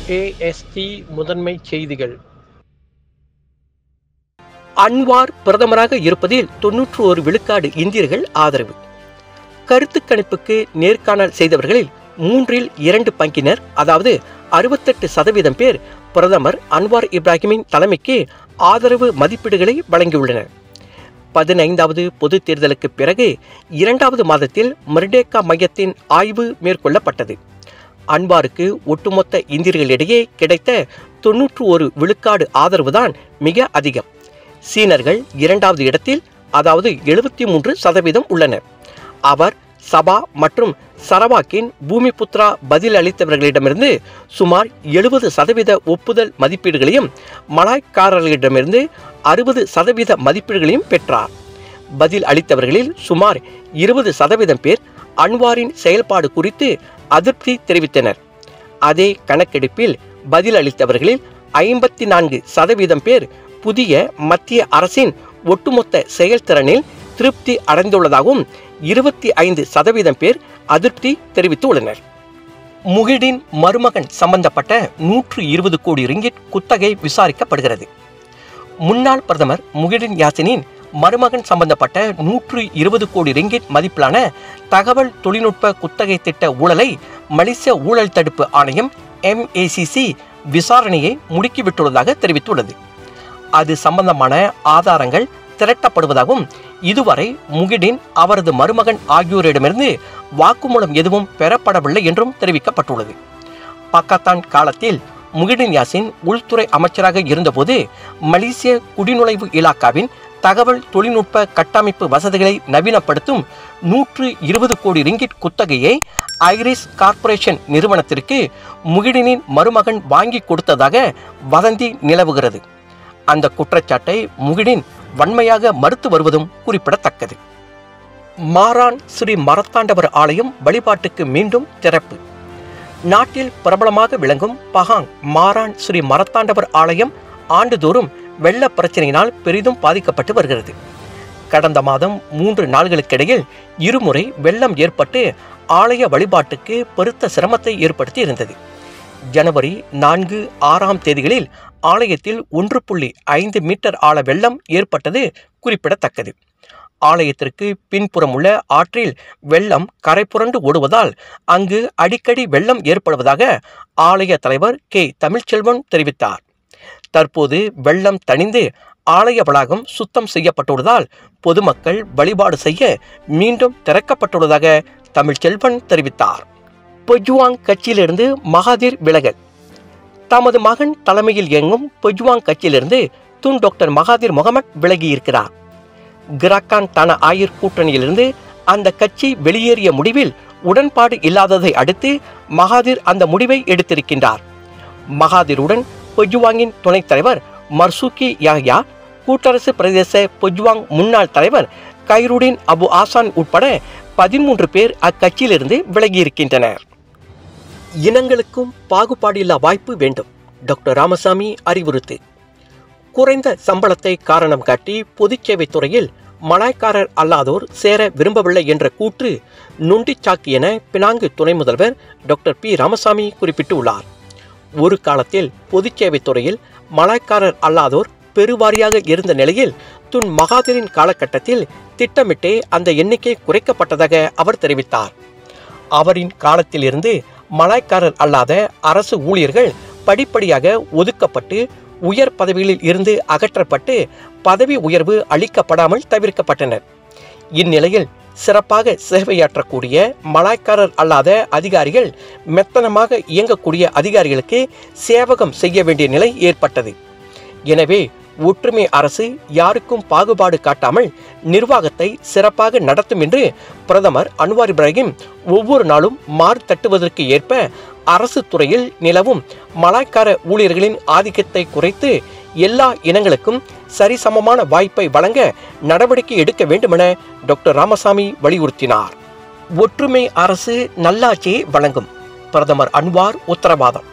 AST முதன்மை செய்திகள் Anwar பிரதமராக இருப்பதில் தொன்னூற்று ஒரு விழுக்காடு இந்தியர்கள் ஆதரவு கருத்து கணிப்புக்கு நேர்காணல் செய்தவர்களில் மூன்றில் இரண்டு பங்கினர் அதாவது அறுபத்தெட்டு சதவீதம் பேர் பிரதமர் அன்வார் இப்ராஹிமின் தலைமைக்கு ஆதரவு மதிப்பீடுகளை வழங்கியுள்ளனர் பதினைந்தாவது பொது தேர்தலுக்கு பிறகு இரண்டாவது மாதத்தில் மர்டேக்கா மையத்தின் ஆய்வு மேற்கொள்ளப்பட்டது அன்வாருக்கு ஒட்டுமொத்த இந்தியர்களிடையே கிடைத்த தொன்னூற்று ஒரு விழுக்காடு ஆதரவுதான் மிக அதிகம் சீனர்கள் இரண்டாவது இடத்தில் அதாவது எழுபத்தி மூன்று சதவீதம் உள்ளனர் அவர் சபா மற்றும் சரவாக்கின் பூமிபுத்ரா பதில் அளித்தவர்களிடமிருந்து சுமார் எழுபது சதவீத ஒப்புதல் மதிப்பீடுகளையும் மலாய்க்காரர்களிடமிருந்து அறுபது சதவீத மதிப்பீடுகளையும் பெற்றார் பதில் அளித்தவர்களில் சுமார் இருபது சதவீதம் பேர் அன்வாரின் செயல்பாடு குறித்து அதிருப்தி தெரிவித்தனர் அதே கணக்கெடுப்பில் பதில் அளித்தவர்களில் ஐம்பத்தி நான்கு சதவீதம் பேர் புதிய மத்திய அரசின் ஒட்டுமொத்த செயல்திறனில் திருப்தி அடைந்துள்ளதாகவும் இருபத்தி ஐந்து சதவீதம் பேர் அதிருப்தி தெரிவித்துள்ளனர் முகிடின் மருமகன் சம்பந்தப்பட்ட நூற்று இருபது கோடி ரிங்கிட் குத்தகை விசாரிக்கப்படுகிறது முன்னாள் பிரதமர் முகிடின் யாசினின் மருமகன் சம்பந்தப்பட்ட நூற்று இருபது கோடி ரிங்கிட் மதிப்பிலான தகவல் தொழில்நுட்ப குத்தகை திட்ட ஊழலை மலேசிய ஊழல் தடுப்பு ஆணையம் எம்ஏசிசி விசாரணையை முடுக்கிவிட்டுள்ளதாக தெரிவித்துள்ளது அது சம்பந்தமான ஆதாரங்கள் திரட்டப்படுவதாகவும் இதுவரை முகிடின் அவரது மருமகன் ஆகியோரிடமிருந்து வாக்குமூலம் எதுவும் பெறப்படவில்லை என்றும் தெரிவிக்கப்பட்டுள்ளது பாகிஸ்தான் காலத்தில் முகிடின் யாசின் உள்துறை அமைச்சராக இருந்தபோது மலேசிய குடிநுழைவு இலாக்காவின் தகவல் தொழில்நுட்ப கட்டமைப்பு வசதிகளை நவீனப்படுத்தும் நூற்று இருபது கோடி ரிங்கிட் குத்தகையை ஐரிஸ் கார்ப்பரேஷன் நிறுவனத்திற்கு முகிடினின் மருமகன் வாங்கி கொடுத்ததாக வதந்தி நிலவுகிறது அந்த குற்றச்சாட்டை முகிடின் வன்மையாக மறுத்து வருவதும் குறிப்பிடத்தக்கது மாரான் ஸ்ரீ மரத்தாண்டவர் ஆலயம் வழிபாட்டுக்கு மீண்டும் திறப்பு நாட்டில் பிரபலமாக விளங்கும் பகாங் மாரான் ஸ்ரீ மரத்தாண்டவர் ஆலயம் ஆண்டுதோறும் வெள்ள பிரச்சனையினால் பெரிதும் பாதிக்கப்பட்டு வருகிறது கடந்த மாதம் மூன்று நாள்களுக்கிடையில் இருமுறை வெள்ளம் ஏற்பட்டு ஆலய வழிபாட்டுக்கு பெருத்த சிரமத்தை ஏற்படுத்தி இருந்தது ஜனவரி நான்கு ஆறாம் தேதிகளில் ஆலயத்தில் ஒன்று புள்ளி ஐந்து மீட்டர் ஆழ வெள்ளம் ஏற்பட்டது குறிப்பிடத்தக்கது ஆலயத்திற்கு பின்புறம் உள்ள ஆற்றில் வெள்ளம் கரை புரண்டு ஓடுவதால் அங்கு அடிக்கடி வெள்ளம் ஏற்படுவதாக ஆலய தலைவர் கே தமிழ்ச்செல்வன் தெரிவித்தார் தற்போது வெள்ளம் தணிந்து ஆலய வளாகம் சுத்தம் செய்யப்பட்டுள்ளதால் பொதுமக்கள் வழிபாடு செய்ய மீண்டும் திறக்கப்பட்டுள்ளதாக தமிழ்ச்செல்வன் தெரிவித்தார் பொஜ்வாங் கட்சியிலிருந்து மகாதீர் விலகல் தமது மகன் தலைமையில் இயங்கும் பொஜ்வாங் கட்சியிலிருந்து துன் டாக்டர் மகாதீர் முகமட் விலகியிருக்கிறார் கிராக்கான் தன ஆயிர் கூட்டணியிலிருந்து அந்த கட்சி வெளியேறிய முடிவில் உடன்பாடு இல்லாததை அடுத்து மகாதீர் அந்த முடிவை எடுத்திருக்கின்றார் மகாதீருடன் பொஜ்வாங்கின் துணைத் தலைவர் மர்சூக்கி யாஹ்யா கூட்டரசு பிரதேச பொஜ்வாங் முன்னாள் தலைவர் கைருடின் அபு ஆசான் உட்பட பதிமூன்று பேர் அக்கட்சியிலிருந்து விலகியிருக்கின்றனர் இனங்களுக்கும் பாகுபாடில்லா வாய்ப்பு வேண்டும் டாக்டர் ராமசாமி அறிவுறுத்து குறைந்த சம்பளத்தை காரணம் காட்டி பொதுச்சேவை துறையில் மலாய்க்காரர் அல்லாதோர் சேர விரும்பவில்லை என்ற கூற்று நொண்டிச்சாக்கு என பினாங்கு துணை முதல்வர் டாக்டர் பி ராமசாமி குறிப்பிட்டுள்ளார் ஒரு காலத்தில் பொதுச்சேவை துறையில் மலாய்க்காரர் அல்லாதோர் பெருவாரியாக இருந்த நிலையில் துன் மகாதீரின் காலகட்டத்தில் திட்டமிட்டே அந்த எண்ணிக்கை குறைக்கப்பட்டதாக அவர் தெரிவித்தார் அவரின் காலத்திலிருந்து மலாய்க்காரர் அல்லாத அரசு ஊழியர்கள் படிப்படியாக ஒதுக்கப்பட்டு உயர் பதவிகளில் இருந்து அகற்றப்பட்டு பதவி உயர்வு அளிக்கப்படாமல் தவிர்க்கப்பட்டனர் இந்நிலையில் சிறப்பாக சேவையாற்றக்கூடிய மலாய்க்காரர் அல்லாத அதிகாரிகள் மெத்தனமாக இயங்கக்கூடிய அதிகாரிகளுக்கு சேவகம் செய்ய வேண்டிய நிலை ஏற்பட்டது எனவே ஒற்றுமை அரசு யாருக்கும் பாகுபாடு காட்டாமல் நிர்வாகத்தை சிறப்பாக நடத்தும் என்று பிரதமர் அன்வார் இப்ராஹிம் ஒவ்வொரு நாளும் மாறு தட்டுவதற்கு ஏற்ப அரசு துறையில் நிலவும் மலாய்க்கார ஊழியர்களின் ஆதிக்கத்தை குறைத்து எல்லா இனங்களுக்கும் சரிசமமான வாய்ப்பை வழங்க நடவடிக்கை எடுக்க வேண்டுமென டாக்டர் ராமசாமி வலியுறுத்தினார் ஒற்றுமை அரசு நல்லாட்சியை வழங்கும் பிரதமர் அன்வார் உத்தரவாதம்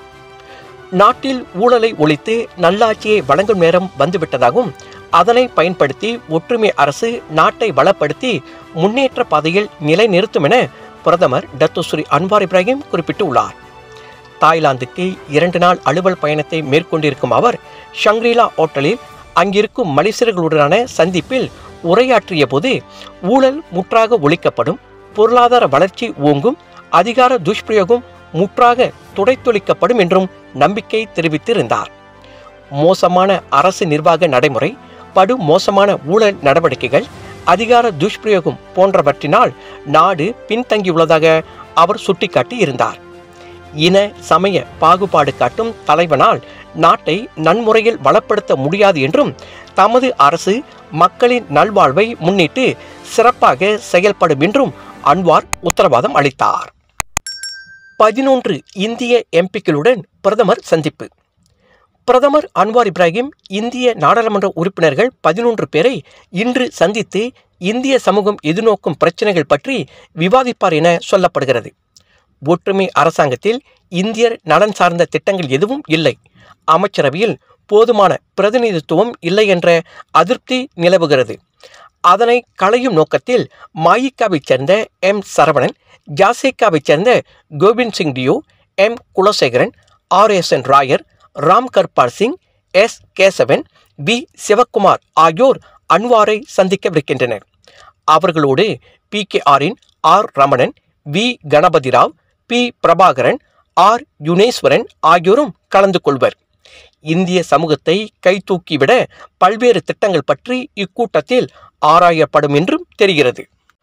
நாட்டில் ஊழலை ஒழித்து நல்லாட்சியை வழங்கும் நேரம் வந்துவிட்டதாகவும் அதனை பயன்படுத்தி ஒற்றுமை அரசு நாட்டை வளப்படுத்தி முன்னேற்ற பாதையில் நிலைநிறுத்தும் என பிரதமர் டத்துஸ்ரீ அன்வார் இப்ராஹிம் குறிப்பிட்டுள்ளார் தாய்லாந்துக்கு இரண்டு நாள் அலுவல் பயணத்தை மேற்கொண்டிருக்கும் அவர் ஷங்க்ரீலா ஓட்டலில் அங்கிருக்கும் மலேசியர்களுடனான சந்திப்பில் உரையாற்றிய போது ஊழல் முற்றாக ஒழிக்கப்படும் பொருளாதார வளர்ச்சி ஓங்கும் அதிகார துஷ்பிரயோகம் முற்றாக துடைத்தொழிக்கப்படும் என்றும் நம்பிக்கை தெரிவித்திருந்தார் மோசமான அரசு நிர்வாக நடைமுறை படு மோசமான ஊழல் நடவடிக்கைகள் அதிகார துஷ்பிரயோகம் போன்றவற்றினால் நாடு பின்தங்கியுள்ளதாக அவர் சுட்டிக்காட்டி இருந்தார் இன சமய பாகுபாடு காட்டும் தலைவனால் நாட்டை நன்முறையில் வளப்படுத்த முடியாது என்றும் தமது அரசு மக்களின் நல்வாழ்வை முன்னிட்டு சிறப்பாக செயல்படும் என்றும் அன்வார் உத்தரவாதம் அளித்தார் பதினொன்று இந்திய எம்பிக்களுடன் பிரதமர் சந்திப்பு பிரதமர் அன்வார் இப்ராஹிம் இந்திய நாடாளுமன்ற உறுப்பினர்கள் பதினொன்று பேரை இன்று சந்தித்து இந்திய சமூகம் எதிர்நோக்கும் பிரச்சனைகள் பற்றி விவாதிப்பார் என சொல்லப்படுகிறது ஒற்றுமை அரசாங்கத்தில் இந்தியர் நலன் சார்ந்த திட்டங்கள் எதுவும் இல்லை அமைச்சரவையில் போதுமான பிரதிநிதித்துவம் இல்லை என்ற அதிருப்தி நிலவுகிறது அதனை களையும் நோக்கத்தில் மாயிக்காவைச் சேர்ந்த எம் சரவணன் ஜாசேக்காவைச் சேர்ந்த Govind Singh Deo M Kulasegaran R S N Rayer Ramkarpal Singh S Kesavan P Sivakumar ஆகியோர் அன்வாரை சந்திக்கவிருக்கின்றனர் அவர்களோடு பி கே ஆரின் R Ramanan V Ganabathirau P Prabakaran R Yuneswaran ஆகியோரும் கலந்து கொள்வர் இந்திய சமூகத்தை கைதூக்கிவிட பல்வேறு திட்டங்கள் பற்றி இக்கூட்டத்தில் ஆராயப்படும் என்றும் தெரிகிறது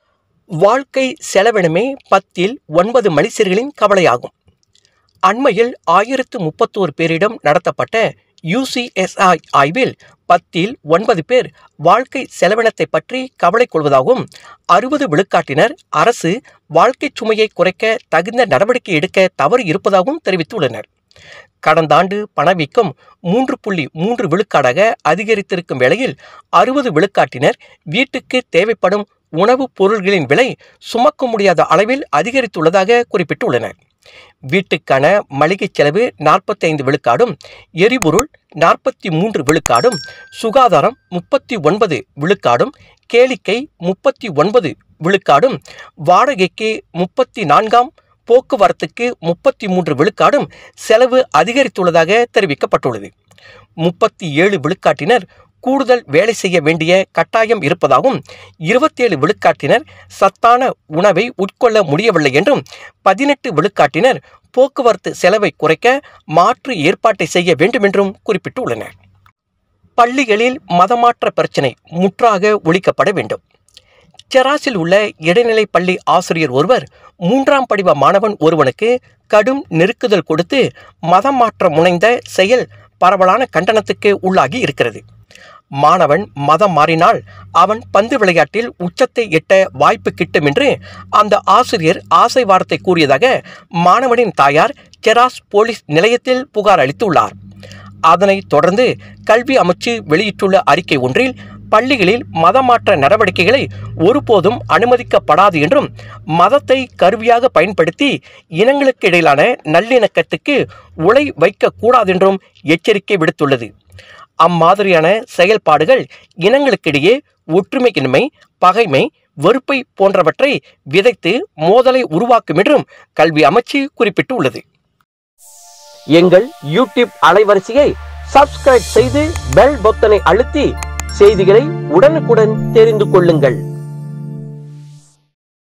வாழ்க்கை செலவினமே பத்தில் ஒன்பது மனுஷர்களின் கவலையாகும் அண்மையில் ஆயிரத்து முப்பத்தோரு பேரிடம் நடத்தப்பட்ட யுசிஎஸ்ஐ ஆய்வில் பத்தில் ஒன்பது பேர் வாழ்க்கை செலவினத்தை பற்றி கவலை கொள்வதாகவும் அறுபது விழுக்காட்டினர் அரசு வாழ்க்கை சுமையை குறைக்க தகுந்த நடவடிக்கை எடுக்க தவறு இருப்பதாகவும் தெரிவித்துள்ளனர் கடந்த ஆண்டு பணவீக்கம் மூன்று புள்ளி மூன்று விழுக்காடாக அதிகரித்திருக்கும் வேளையில் அறுபது விழுக்காட்டினர் வீட்டுக்கு தேவைப்படும் உணவுப் பொருள்களின் விலை சுமக்க முடியாத அளவில் அதிகரித்துள்ளதாக குறிப்பிட்டுள்ளனர் வீட்டுக்கான மளிகை செலவு நாற்பத்தைந்து விழுக்காடும் எரிபொருள் நாற்பத்தி மூன்று விழுக்காடும் சுகாதாரம் முப்பத்தி ஒன்பது விழுக்காடும் கேளிக்கை முப்பத்தி ஒன்பது விழுக்காடும் வாடகைக்கு முப்பத்தி நான்காம் போக்குவரத்துக்கு முப்பத்தி மூன்று விழுக்காடும் செலவு அதிகரித்துள்ளதாக தெரிவிக்கப்பட்டுள்ளது முப்பத்தி ஏழு விழுக்காட்டினர் கூடுதல் வேலை செய்ய வேண்டிய கட்டாயம் இருப்பதாகவும் இருபத்தேழு விழுக்காட்டினர் சத்தான உணவை உட்கொள்ள முடியவில்லை என்றும் பதினெட்டு விழுக்காட்டினர் போக்குவரத்து செலவை குறைக்க மாற்று ஏற்பாட்டை செய்ய வேண்டும் என்றும் குறிப்பிட்டுள்ளனர் பள்ளிகளில் மதமாற்ற பிரச்சினை முற்றாக ஒழிக்கப்பட வேண்டும் செராசில் உள்ள இடைநிலை பள்ளி ஆசிரியர் ஒருவர் மூன்றாம் படிவ மாணவன் ஒருவனுக்கு கடும் நெருக்குதல் கொடுத்து மதம் மாற்ற முனைந்த செயல் பரவலான கண்டனத்துக்கு உள்ளாகி இருக்கிறது மாணவன் மதம் மாறினால் அவன் பந்து விளையாட்டில் உச்சத்தை எட்ட வாய்ப்பு கிட்டும் என்று அந்த ஆசிரியர் ஆசை வார்த்தை கூறியதாக மாணவனின் தாயார் செராஸ் போலீஸ் நிலையத்தில் புகார் அளித்துள்ளார் அதனைத் தொடர்ந்து கல்வி அமைச்சு வெளியிட்டுள்ள அறிக்கை ஒன்றில் பள்ளிகளில் மதமாற்ற நடவடிக்கைகளை ஒருபோதும் அனுமதிக்கப்படாது என்றும் மதத்தை கருவியாக பயன்படுத்தி இனங்களுக்கு இடையிலான நல்லிணக்கத்துக்கு உலை வைக்கக்கூடாது என்றும் எச்சரிக்கை விடுத்துள்ளது அம்மாதிரியான செயல்பாடுகள் இனங்களுக்கிடையே ஒற்றுமையின்மை பகைமை வெறுப்பை போன்றவற்றை விதைத்து மோதலை உருவாக்கும் என்றும் கல்வி அமைச்சு குறிப்பிட்டுள்ளது எங்கள் யூடியூப் அலைவரிசையை சப்ஸ்கிரைப் செய்து பெல் பொத்தனை அழுத்தி செய்திகளை உடனுக்குடன் தெரிந்து கொள்ளுங்கள்